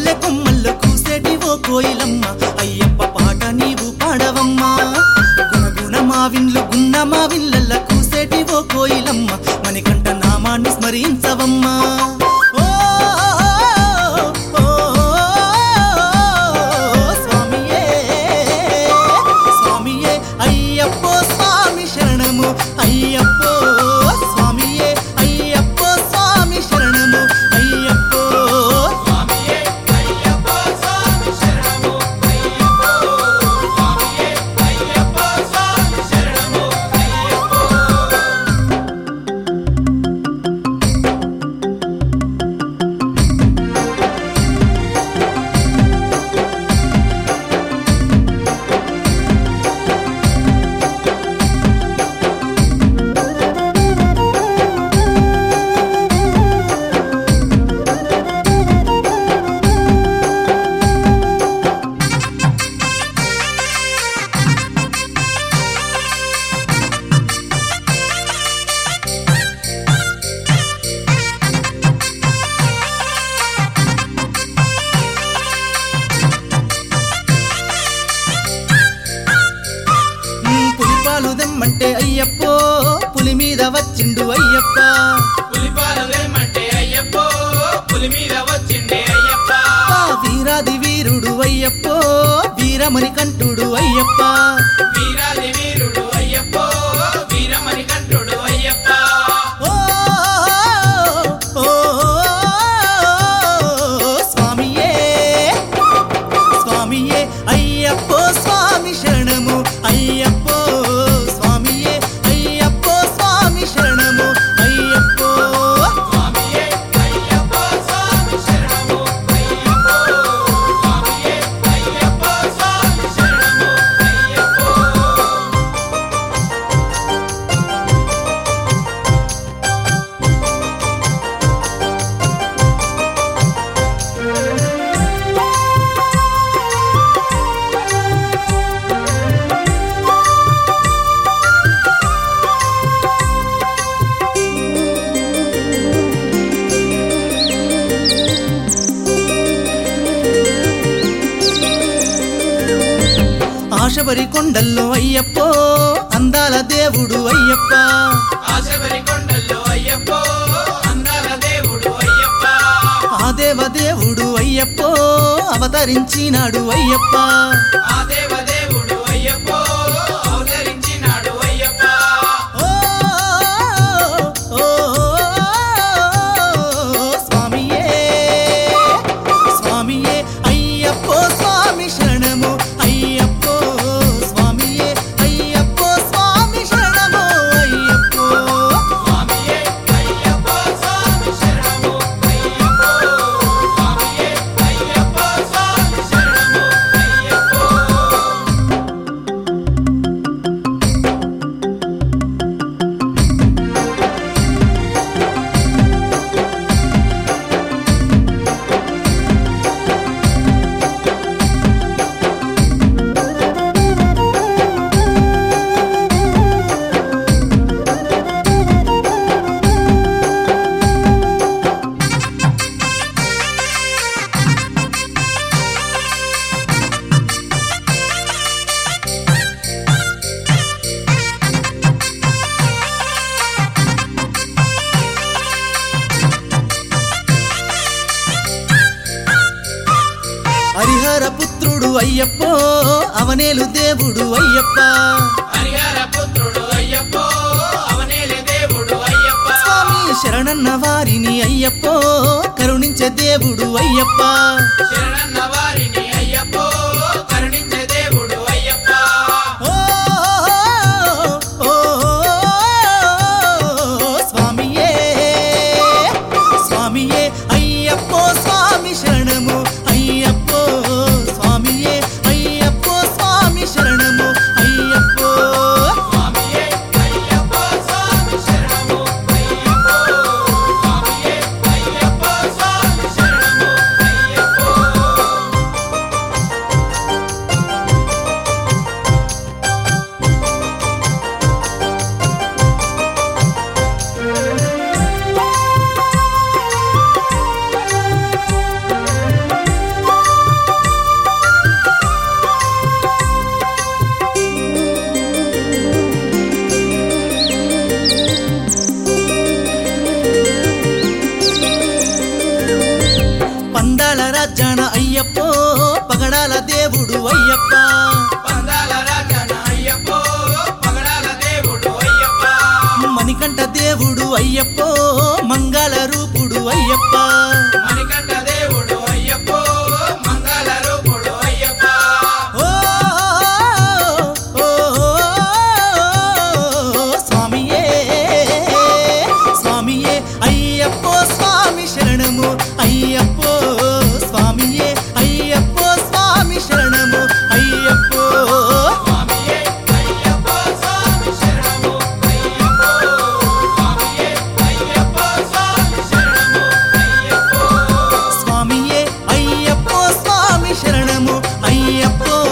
మల్లె కొమ్మల్లో కూసేటి ఓ కోయిలమ్మ అయ్యప్ప పాట నీవు పాడవమ్మా గుణగుణ మా విన్లు గున్న మా విల్లల్ల కూసేటి ఓ కోయిలమ్మ మణికంఠ నామాన్ని స్మరించవమ్మా ఓ, ఓ, స్వామియే స్వామియే అయ్యప్పో స్వామి శరణము అయ్యప్పో స్వామియే అయ్యప్పో స్వామి శరణము అయ్యప్పో స్వామియే అయ్యప్ప స్వామి శరణము అయ్యప్ప స్వామియే అయ్యప్ప స్వామి శరణము అయ్యప్ప ఉమ్, పులిపాలు దెమ్మంటే అయ్యప్పో పులి మీద వచ్చిండు అయ్యప్ప పులిపాలు తెమ్మంటే అయ్యప్ప పులి మీద వచ్చిండే అయ్యప్ప ఆ వీరాది వీరుడు అయ్యప్పో వీరమణి కంఠుడు అయ్యప్ప వీరాది వీరుడు అయ్యప్ప వీరమణి కంఠుడు అయ్యప్ప ఓ, ఓ, స్వామియే స్వామియే అయ్యప్పో స్వామి శరణము అయ్యప్పో స్వామియే అయ్యప్పో స్వామి శరణము అయ్యప్పో స్వామియే అయ్యప్ప స్వామి శరణము అయ్యప్ప స్వామియే అయ్యప్ప స్వామి శరణము అయ్యప్ప ఆశబరి కొండల్లో అయ్యప్పో అందాల దేవుడు అయ్యప్ప ఆశబరి కొండల్లో అయ్యప్ప అందాల దేవుడు అయ్యప్ప ఆ దేవ దేవుడు అయ్యప్పో అవతరించినాడు అయ్యప్ప ఆ దేవదేవుడు అయ్యప్ప అవతరించినాడు అయ్యప్ప ఓ, ఓ, స్వామియే స్వామియే అయ్యప్పో స్వామి శరణము అయ్యప్పో స్వామియే అయ్యప్పో స్వామి శరణము అయ్యప్పో స్వామియే అయ్యప్ప స్వామి శరణము అయ్యప్ప స్వామియే అయ్యప్ప స్వామి శరణము అయ్యప్ప హరిహర పుత్రుడు అయ్యప్పో అవనేలు దేవుడు అయ్యప్ప హరిహర పుత్రుడు అయ్యప్ప అవనేలే దేవుడు అయ్యప్ప స్వామి శరణన్న వారిని అయ్యప్పో కరుణించే దేవుడు అయ్యప్ప శరణన్న వారిని అయ్యప్ప కరుణించే దేవుడు అయ్యప్ప ఓ, ఓ, స్వామియే స్వామియే అయ్యప్పో స్వామి శరణము అయ్యప్పో స్వామియే అయ్యప్పో స్వామి శరణము అయ్యప్పో స్వామియే అయ్యప్ప స్వామి శరణము అయ్యప్ప స్వామియే అయ్యప్ప స్వామి శరణము అయ్యప్ప అయ్యప్పో పగడాల దేవుడు అయ్యప్ప పందాల రాజన అయ్యప్పో పగడాల దేవుడు అయ్యప్ప మణికంఠ దేవుడు అయ్యప్పో మంగళ రూపుడు అయ్యప్ప మణికంఠ దేవుడు అయ్యప్పో మంగళ రూపుడు అయ్యప్ప ఓ ఓ, స్వామియే స్వామియే అయ్యప్పో స్వామి శరణము అయ్యప్పో స్వామియే అయ్యప్పో స్వామి శరణము అయ్యప్పో స్వామియే అయ్యప్పో స్వామి శరణము అయ్యప్పో స్వామియే అయ్యప్పో స్వామి శరణము అయ్యప్పో స్వామియే అయ్యప్పో స్వామి శరణము అయ్యప్పో